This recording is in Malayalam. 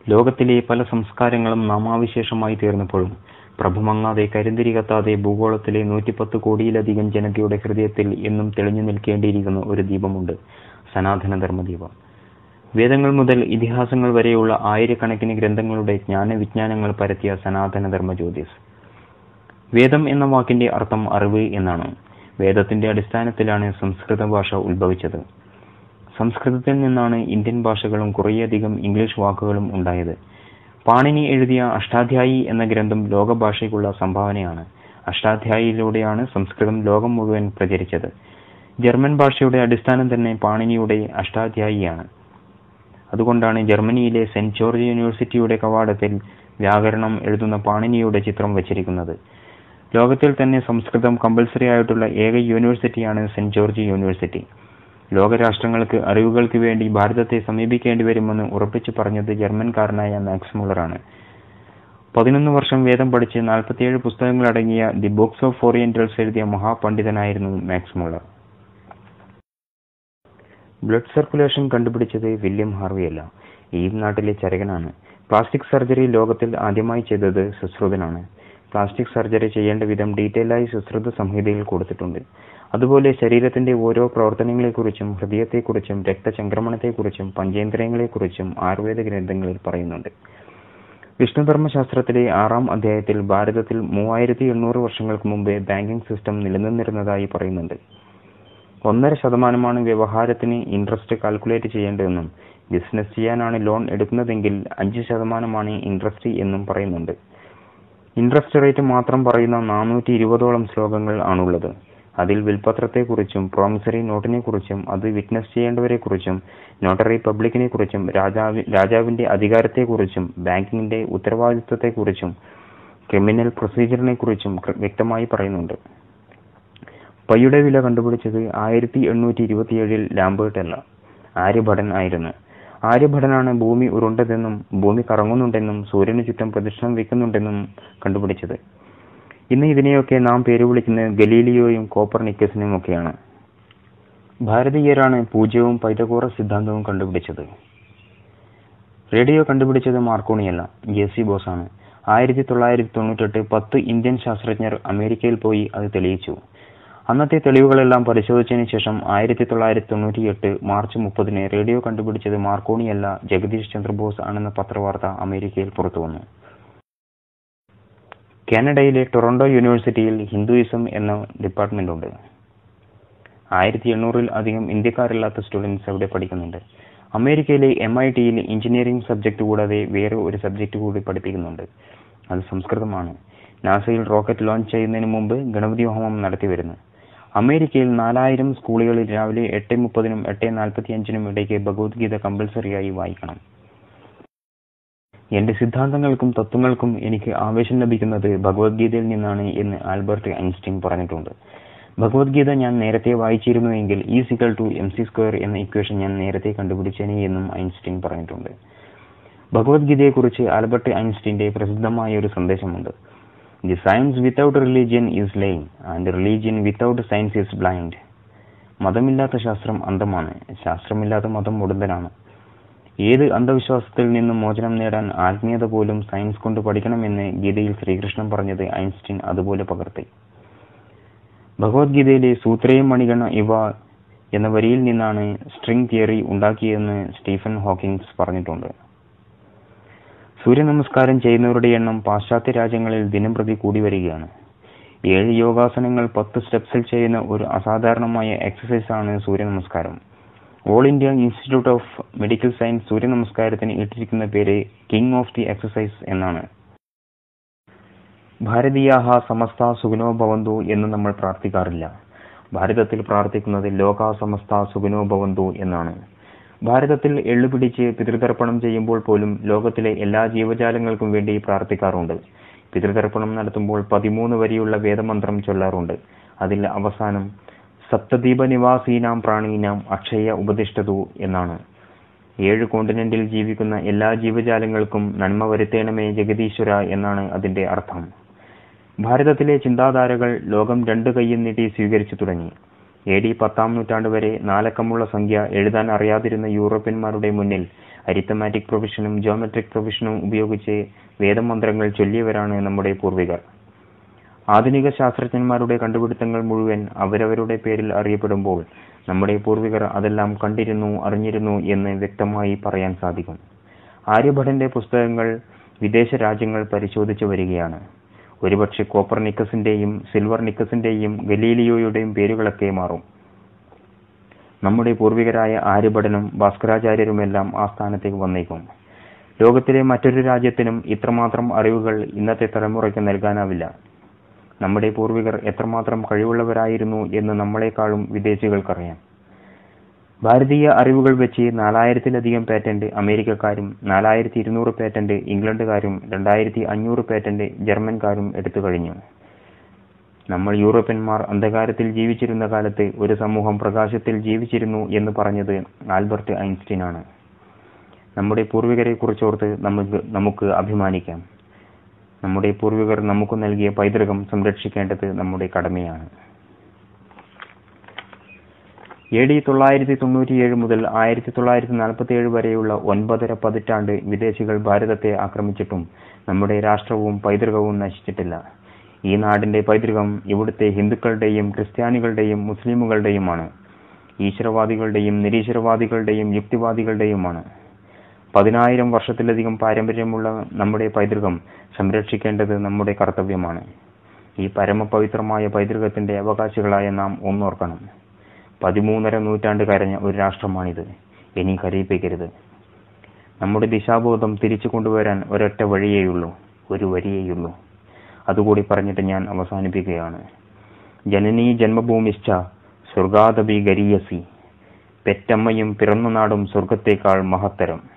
ലോകത്തിലെ പല സംസ്കാരങ്ങളും നാമാവിശേഷമായി തീർന്നപ്പോഴും പ്രഭമങ്ങാതെ കരിന്തിരി കത്താതെ ഭൂഗോളത്തിലെ നൂറ്റിപ്പത്ത് കോടിയിലധികം ജനതയുടെ ഹൃദയത്തിൽ എന്നും തെളിഞ്ഞു നിൽക്കേണ്ടിയിരിക്കുന്ന ഒരു ദീപമുണ്ട് സനാതന ധർമ്മദീപം വേദങ്ങൾ മുതൽ ഇതിഹാസങ്ങൾ വരെയുള്ള ആയിരക്കണക്കിന് ഗ്രന്ഥങ്ങളുടെ ജ്ഞാനവിജ്ഞാനങ്ങൾ പരത്തിയ സനാതന ധർമ്മ ജ്യോതിസ് വേദം എന്ന വാക്കിന്റെ അർത്ഥം അറിവ് എന്നാണ് വേദത്തിന്റെ അടിസ്ഥാനത്തിലാണ് സംസ്കൃത ഭാഷ ഉത്ഭവിച്ചത് സംസ്കൃതത്തിൽ നിന്നാണ് ഇന്ത്യൻ ഭാഷകളും കുറേയധികം ഇംഗ്ലീഷ് വാക്കുകളും ഉണ്ടായത് പാണിനി എഴുതിയ അഷ്ടാധ്യായി എന്ന ഗ്രന്ഥം ലോകഭാഷയ്ക്കുള്ള സംഭാവനയാണ് അഷ്ടാധ്യായിയിലൂടെയാണ് സംസ്കൃതം ലോകം മുഴുവൻ പ്രചരിച്ചത് ജർമ്മൻ ഭാഷയുടെ അടിസ്ഥാനം തന്നെ പാണിനിയുടെ അഷ്ടാധ്യായിയാണ് അതുകൊണ്ടാണ് ജർമ്മനിയിലെ സെന്റ് ജോർജ് യൂണിവേഴ്സിറ്റിയുടെ കവാടത്തിൽ വ്യാകരണം എഴുതുന്ന പാണിനിയുടെ ചിത്രം വച്ചിരിക്കുന്നത് ലോകത്തിൽ തന്നെ സംസ്കൃതം കമ്പൽസറി ആയിട്ടുള്ള ഏക യൂണിവേഴ്സിറ്റിയാണ് സെന്റ് ജോർജ് യൂണിവേഴ്സിറ്റി ലോകരാഷ്ട്രങ്ങൾക്ക് അറിവുകൾക്ക് വേണ്ടി ഭാരതത്തെ സമീപിക്കേണ്ടി വരുമെന്ന് ഉറപ്പിച്ചു പറഞ്ഞത് ജർമ്മൻകാരനായ മാക്സ് മുള്ളറാണ് പതിനൊന്ന് വർഷം വേദം പഠിച്ച് നാൽപ്പത്തിയേഴ് പുസ്തകങ്ങൾ അടങ്ങിയ ദി ബുക്സ് ഓഫ് ഓറിയന്റൽസ് എഴുതിയ മഹാപണ്ഡിതനായിരുന്നു മാക്സ് മുള്ളർ ബ്ലഡ് സർക്കുലേഷൻ കണ്ടുപിടിച്ചത് വില്യം ഹാർവി അല്ല ഈ നാട്ടിലെ ചരകനാണ് പ്ലാസ്റ്റിക് സർജറി ലോകത്തിൽ ആദ്യമായി ചെയ്തത് സുശ്രുതനാണ് പ്ലാസ്റ്റിക് സർജറി ചെയ്യേണ്ട വിധം ഡീറ്റെയിലായി സുശ്രുത സംഹിതയിൽ കൊടുത്തിട്ടുണ്ട് അതുപോലെ ശരീരത്തിന്റെ ഓരോ പ്രവർത്തനങ്ങളെക്കുറിച്ചും ഹൃദയത്തെക്കുറിച്ചും രക്തചംക്രമണത്തെക്കുറിച്ചും പഞ്ചേന്ദ്രിയങ്ങളെക്കുറിച്ചും ആയുർവേദ ഗ്രന്ഥങ്ങളിൽ പറയുന്നുണ്ട് വിഷ്ണുധർമ്മശാസ്ത്രത്തിലെ ആറാം അധ്യായത്തിൽ ഭാരതത്തിൽ മൂവായിരത്തി എണ്ണൂറ് വർഷങ്ങൾക്ക് മുമ്പേ ബാങ്കിംഗ് സിസ്റ്റം നിലനിന്നിരുന്നതായി പറയുന്നുണ്ട് ഒന്നര ശതമാനമാണ് വ്യവഹാരത്തിന് ഇൻട്രസ്റ്റ് കാൽക്കുലേറ്റ് ചെയ്യേണ്ടതെന്നും ബിസിനസ് ചെയ്യാനാണ് ലോൺ എടുക്കുന്നതെങ്കിൽ അഞ്ച് ശതമാനമാണ് ഇൻട്രസ്റ്റ് എന്നും പറയുന്നുണ്ട് ഇൻട്രസ്റ്റ് റേറ്റ് മാത്രം പറയുന്ന നാനൂറ്റി ഇരുപതോളം ശ്ലോകങ്ങൾ ആണുള്ളത് അതിൽ വിൽപത്രത്തെക്കുറിച്ചും പ്രോമിസറി നോട്ടിനെക്കുറിച്ചും അത് വിറ്റ്നസ് ചെയ്യേണ്ടവരെക്കുറിച്ചും നോട്ടറി പബ്ലിക്കിനെ കുറിച്ചും രാജാവി രാജാവിന്റെ അധികാരത്തെക്കുറിച്ചും ബാങ്കിങ്ങിന്റെ ഉത്തരവാദിത്വത്തെക്കുറിച്ചും ക്രിമിനൽ പ്രൊസീജിയറിനെ കുറിച്ചും വ്യക്തമായി പറയുന്നുണ്ട് പൈയുടെ വില കണ്ടുപിടിച്ചത് ആയിരത്തി എണ്ണൂറ്റി ഇരുപത്തിയേഴിൽ ലാംബേർട്ട് അല്ല ആര്യഭടൻ ആയിരുന്നു ആര്യഭടനാണ് ഭൂമി ഉരുണ്ടതെന്നും ഭൂമി കറങ്ങുന്നുണ്ടെന്നും സൂര്യന് ചുറ്റും പ്രദക്ഷിണം വെക്കുന്നുണ്ടെന്നും കണ്ടുപിടിച്ചത് ഇന്ന് ഇതിനെയൊക്കെ നാം പേര് വിളിക്കുന്നത് ഗലീലിയോയും കോപ്പർനിക്കസിനും ഒക്കെയാണ് ഭാരതീയരാണ് പൂജ്യവും പൈതകോറ സിദ്ധാന്തവും കണ്ടുപിടിച്ചത് റേഡിയോ കണ്ടുപിടിച്ചത് മാർക്കോണിയല്ല ജെ സി ബോസാണ് ആയിരത്തി തൊള്ളായിരത്തി തൊണ്ണൂറ്റെട്ട് പത്ത് ഇന്ത്യൻ ശാസ്ത്രജ്ഞർ അമേരിക്കയിൽ പോയി അത് തെളിയിച്ചു അന്നത്തെ തെളിവുകളെല്ലാം പരിശോധിച്ചതിന് ശേഷം ആയിരത്തി തൊള്ളായിരത്തി തൊണ്ണൂറ്റിയെട്ട് മാർച്ച് മുപ്പതിന് റേഡിയോ കണ്ടുപിടിച്ചത് മാർക്കോണിയല്ല ജഗദീഷ് ചന്ദ്രബോസ് ആണെന്ന പത്രവാർത്ത അമേരിക്കയിൽ പുറത്തുവന്നു കാനഡയിലെ ടൊറന്റോ യൂണിവേഴ്സിറ്റിയിൽ ഹിന്ദുയിസം എന്ന ഡിപ്പാർട്ട്മെന്റ് ഉണ്ട് ആയിരത്തി എണ്ണൂറിൽ അധികം ഇന്ത്യക്കാരില്ലാത്ത സ്റ്റുഡൻസ് അവിടെ പഠിക്കുന്നുണ്ട് അമേരിക്കയിലെ എം ഐ ടിയിൽ എഞ്ചിനീയറിംഗ് സബ്ജക്ട് കൂടാതെ വേറെ ഒരു സബ്ജക്ട് കൂടി പഠിപ്പിക്കുന്നുണ്ട് അത് സംസ്കൃതമാണ് നാസയിൽ റോക്കറ്റ് ലോഞ്ച് ചെയ്യുന്നതിന് മുമ്പ് ഗണപതി ഹോമം നടത്തി വരുന്നു അമേരിക്കയിൽ നാലായിരം സ്കൂളുകളിൽ രാവിലെ എട്ട് മുപ്പതിനും എട്ട് നാൽപ്പത്തി അഞ്ചിനും ഇടയ്ക്ക് ഭഗവത്ഗീത കമ്പൽസറിയായി വായിക്കണം എന്റെ സിദ്ധാന്തങ്ങൾക്കും തത്വങ്ങൾക്കും എനിക്ക് ആവേശം ലഭിക്കുന്നത് ഭഗവത്ഗീതയിൽ നിന്നാണ് എന്ന് ആൽബർട്ട് ഐൻസ്റ്റീൻ പറഞ്ഞിട്ടുണ്ട് ഭഗവത്ഗീത ഞാൻ നേരത്തെ വായിച്ചിരുന്നുവെങ്കിൽ ഈ equal to M C square എന്ന ഇക്വേഷൻ ഞാൻ നേരത്തെ കണ്ടുപിടിച്ചേനെ എന്നും ഐൻസ്റ്റീൻ പറഞ്ഞിട്ടുണ്ട് ഭഗവത്ഗീതയെക്കുറിച്ച് ആൽബർട്ട് ഐൻസ്റ്റീന്റെ പ്രസിദ്ധമായ ഒരു സന്ദേശമുണ്ട് the science without religion is lame and religion without science is blind മതമില്ലാത്ത ശാസ്ത്രം അന്ധമാണ് ശാസ്ത്രമില്ലാത്ത മതം മുടന്തനാണ് ഏത് അന്ധവിശ്വാസത്തിൽ നിന്നും മോചനം നേടാൻ ആത്മീയത പോലും സയൻസ് കൊണ്ട് പഠിക്കണമെന്ന് ഗീതയിൽ ശ്രീകൃഷ്ണൻ പറഞ്ഞത് ഐൻസ്റ്റീൻ അതുപോലെ പകർത്തി ഭഗവത്ഗീതയിലെ സൂത്രയും മണികണ ഇവ എന്ന വരിയിൽ നിന്നാണ് സ്ട്രിംഗ് തിയറി ഉണ്ടാക്കിയതെന്ന് സ്റ്റീഫൻ ഹോക്കിൻസ് പറഞ്ഞിട്ടുണ്ട് സൂര്യനമസ്കാരം ചെയ്യുന്നവരുടെ എണ്ണം പാശ്ചാത്യ രാജ്യങ്ങളിൽ ദിനംപ്രതി കൂടി വരികയാണ് ഏഴ് യോഗാസനങ്ങൾ പത്ത് സ്റ്റെപ്സിൽ ചെയ്യുന്ന ഒരു അസാധാരണമായ എക്സസൈസ് ആണ് സൂര്യനമസ്കാരം All India Institute of Medical Science സൂര്യനമസ്കാരത്തിന് ഇട്ടിരിക്കുന്ന പേര് കിങ് ഓഫ് ദി എക്സസൈസ് എന്നാണ് ഭാരതീയാഹ സമസ്ത സുഖനോ ഭവന്തു എന്ന് നമ്മൾ പ്രാർത്ഥിക്കാറില്ല ഭാരതത്തിൽ പ്രാർത്ഥിക്കുന്നത് ലോക സമസ്ത സുഖനോ ഭവന്തു എന്നാണ് ഭാരതത്തിൽ എള്ളുപിടിച്ച് പിതൃതർപ്പണം ചെയ്യുമ്പോൾ പോലും ലോകത്തിലെ എല്ലാ ജീവജാലങ്ങൾക്കും വേണ്ടി പ്രാർത്ഥിക്കാറുണ്ട് പിതൃതർപ്പണം നടത്തുമ്പോൾ പതിമൂന്ന് വരിയുള്ള വേദമന്ത്രം ചൊല്ലാറുണ്ട് അതിൽ അവസാനം സപ്തദ്വീപ നിവാസീനാം പ്രാണീനാം അക്ഷയ ഉപദിഷ്ടതു എന്നാണ് ഏഴ് കോണ്ടിനെന്റിൽ ജീവിക്കുന്ന എല്ലാ ജീവജാലങ്ങൾക്കും നന്മ വരുത്തേണമേ ജഗദീശ്വര എന്നാണ് അതിന്റെ അർത്ഥം ഭാരതത്തിലെ ചിന്താധാരകൾ ലോകം രണ്ടു കൈയും നീട്ടി സ്വീകരിച്ചു തുടങ്ങി എ ഡി പത്താം നൂറ്റാണ്ട് വരെ നാലക്കമുള്ള സംഖ്യ എഴുതാൻ അറിയാതിരുന്ന യൂറോപ്യന്മാരുടെ മുന്നിൽ അരിത്തമാറ്റിക് പ്രൊവിഷനും ജോമെട്രിക് പ്രൊവിഷനും ഉപയോഗിച്ച് വേദമന്ത്രങ്ങൾ ചൊല്ലിയവരാണ് നമ്മുടെ പൂർവികർ ആധുനിക ശാസ്ത്രജ്ഞന്മാരുടെ കണ്ടുപിടുത്തങ്ങൾ മുഴുവൻ അവരവരുടെ പേരിൽ അറിയപ്പെടുമ്പോൾ നമ്മുടെ പൂർവികർ അതെല്ലാം കണ്ടിരുന്നു അറിഞ്ഞിരുന്നു എന്ന് വ്യക്തമായി പറയാൻ സാധിക്കും ആര്യഭടന്റെ പുസ്തകങ്ങൾ വിദേശ രാജ്യങ്ങൾ പരിശോധിച്ചു വരികയാണ് ഒരുപക്ഷെ കോപ്പർ നിക്കസിന്റെയും സിൽവർ നിക്കസിന്റെയും ഗലീലിയോയുടെയും പേരുകളൊക്കെ മാറും നമ്മുടെ പൂർവികരായ ആര്യഭടനും ഭാസ്കരാചാര്യരുമെല്ലാം ആ സ്ഥാനത്തേക്ക് വന്നേക്കും ലോകത്തിലെ മറ്റൊരു രാജ്യത്തിനും ഇത്രമാത്രം അറിവുകൾ ഇന്നത്തെ തലമുറയ്ക്ക് നൽകാനാവില്ല നമ്മുടെ പൂർവികർ എത്രമാത്രം കഴിവുള്ളവരായിരുന്നു എന്ന് നമ്മളെക്കാളും വിദേശികൾക്കറിയാം ഭാരതീയ അറിവുകൾ വെച്ച് നാലായിരത്തിലധികം പേറ്റന്റ് അമേരിക്കക്കാരും നാലായിരത്തി ഇരുന്നൂറ് പേറ്റന്റ് ഇംഗ്ലണ്ടുകാരും രണ്ടായിരത്തി അഞ്ഞൂറ് പേറ്റന്റ് ജർമ്മൻകാരും എടുത്തു കഴിഞ്ഞു നമ്മൾ യൂറോപ്യന്മാർ അന്ധകാരത്തിൽ ജീവിച്ചിരുന്ന കാലത്ത് ഒരു സമൂഹം പ്രകാശത്തിൽ ജീവിച്ചിരുന്നു എന്ന് പറഞ്ഞത് ആൽബർട്ട് ഐൻസ്റ്റീൻ ആണ് നമ്മുടെ പൂർവികരെ കുറിച്ചോർത്ത് നമുക്ക് നമുക്ക് അഭിമാനിക്കാം നമ്മുടെ പൂർവികർ നമുക്ക് നൽകിയ പൈതൃകം സംരക്ഷിക്കേണ്ടത് നമ്മുടെ കടമയാണ് എ ഡി തൊള്ളായിരത്തി തൊണ്ണൂറ്റിയേഴ് മുതൽ ആയിരത്തി തൊള്ളായിരത്തി നാൽപ്പത്തിയേഴ് വരെയുള്ള ഒൻപതര പതിറ്റാണ്ട് വിദേശികൾ ഭാരതത്തെ ആക്രമിച്ചിട്ടും നമ്മുടെ രാഷ്ട്രവും പൈതൃകവും നശിച്ചിട്ടില്ല ഈ നാടിന്റെ പൈതൃകം ഇവിടുത്തെ ഹിന്ദുക്കളുടെയും ക്രിസ്ത്യാനികളുടെയും മുസ്ലിമുകളുടെയുമാണ് ഈശ്വരവാദികളുടെയും നിരീശ്വരവാദികളുടെയും യുക്തിവാദികളുടെയുമാണ് പതിനായിരം വർഷത്തിലധികം പാരമ്പര്യമുള്ള നമ്മുടെ പൈതൃകം സംരക്ഷിക്കേണ്ടത് നമ്മുടെ കർത്തവ്യമാണ് ഈ പരമപവിത്രമായ പൈതൃകത്തിന്റെ അവകാശികളായ നാം ഒന്നോർക്കണം പതിമൂന്നര നൂറ്റാണ്ട് കരഞ്ഞ ഒരു രാഷ്ട്രമാണിത് ഇനി കരയിപ്പിക്കരുത് നമ്മുടെ ദിശാബോധം തിരിച്ചു കൊണ്ടുവരാൻ ഒരൊറ്റ വഴിയേയുള്ളൂ ഒരു വരിയേയുള്ളൂ അതുകൂടി പറഞ്ഞിട്ട് ഞാൻ അവസാനിപ്പിക്കുകയാണ് ജനനീ ജന്മഭൂമിശ്ച സ്വർഗാദപി ഗരീയസി പെറ്റമ്മയും പിറന്ന നാടും സ്വർഗത്തേക്കാൾ മഹത്തരം